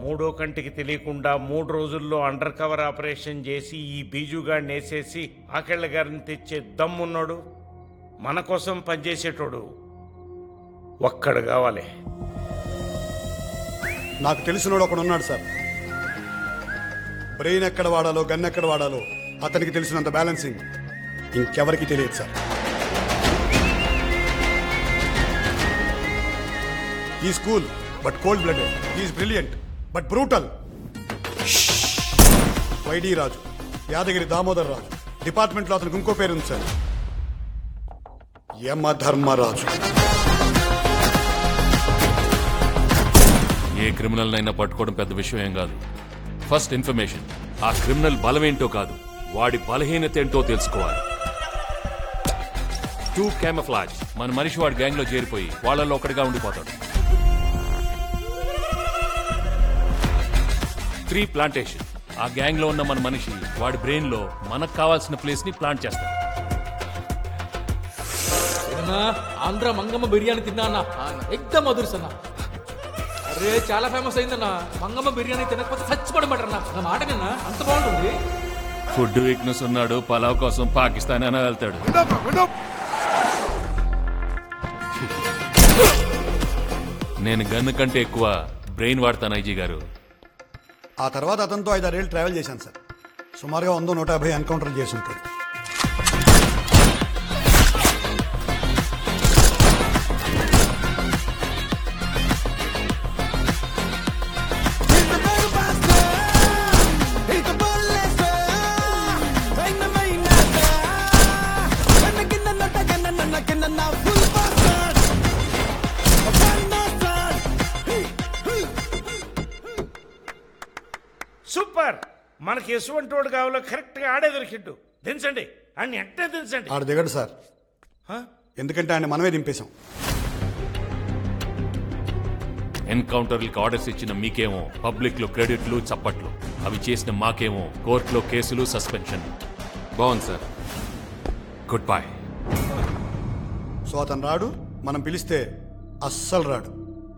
మూడో కంటికి తెలియకుండా మూడు రోజుల్లో అండర్ కవర్ ఆపరేషన్ చేసి ఈ బీజుగాడిని వేసేసి ఆకెళ్ళ గారిని తెచ్చే దమ్మున్నాడు మన కోసం పనిచేసేటోడు ఒక్కడు కావాలి నాకు తెలిసినోడు ఒకడు ఉన్నాడు సార్ బ్రెయిన్ ఎక్కడ వాడాలో గన్ ఎక్కడ వాడాలో అతనికి తెలిసినంత బ్యాలెన్సింగ్ ఇంకెవరికి తెలియదు సార్ ఈ school but cold blooded is brilliant but brutal YD Raju Yadagiri Damodar Raju డిపార్ట్మెంట్లో అతనికి ఇంకో పేరు ఉంది సార్ యమధర్మరాజు ఏ క్రిమినల్ అయినా పట్టుకోవడం పెద్ద విషయం ఏం కాదు ఫస్ట్ ఇన్ఫర్మేషన్ ఆ క్రిమినల్ బలమేంటో కాదు వాడి బలహీనత ఏంటో తెలుసుకోవాలి టూ క్యామఫ్లాజ్ మన మనిషి వాడి గ్యాంగ్ లో చేరిపోయి వాళ్ళల్లో ఒకటిగా ఉండిపోతాడు త్రీ ప్లాంటేషన్ ఆ గ్యాంగ్ లో ఉన్న మన మనిషి వాడి బ్రెయిన్ లో మనకు కావాల్సిన ప్లేస్ ని ప్లాంట్ చేస్తాడు అన్నా ఆంధ్ర మంగమ్మ బిర్యానీ తిన్నా అన్న ఎక్దమ్ మధుర్స్ అన్న అరే చాలా ఫేమస్ అయిందన్న మంగమ్మ బిర్యానీ తినకపోతే చచ్చిపడమంటారు అన్న నా మాట నిన్న అంత బాగుంటుంది ఫుడ్ వీక్నెస్ ఉన్నాడు పలావ్ కోసం పాకిస్తాన్ అయినా వెళ్తాడు నేను గన్ను కంటే ఎక్కువ బ్రెయిన్ వాడతాను ఐజీ గారు ఆ తర్వాత అతనితో ఐదారేళ్ళు ట్రావెల్ చేశాను సార్ సుమారుగా వంద నూట యాభై ఎన్కౌంటర్ చేసి ఉంటాడు సూపర్ మనకి ఎటువంటి వాడు కావాలో కరెక్ట్గా ఆడే దొరికిండు దించండి అన్ని వెంటనే దించండి ఆడు దిగడు సార్ హ? ఎందుకంటే ఆయన మనమే దింపేశాం ఎన్కౌంటర్లకు ఆర్డర్స్ ఇచ్చిన మీకేమో పబ్లిక్ లో క్రెడిట్లు చప్పట్లు అవి చేసిన మాకేమో కోర్టులో కేసులు సస్పెన్షన్ బాగుంది సార్ గుడ్ బై సో అతను రాడు మనం పిలిస్తే అస్సలు రాడు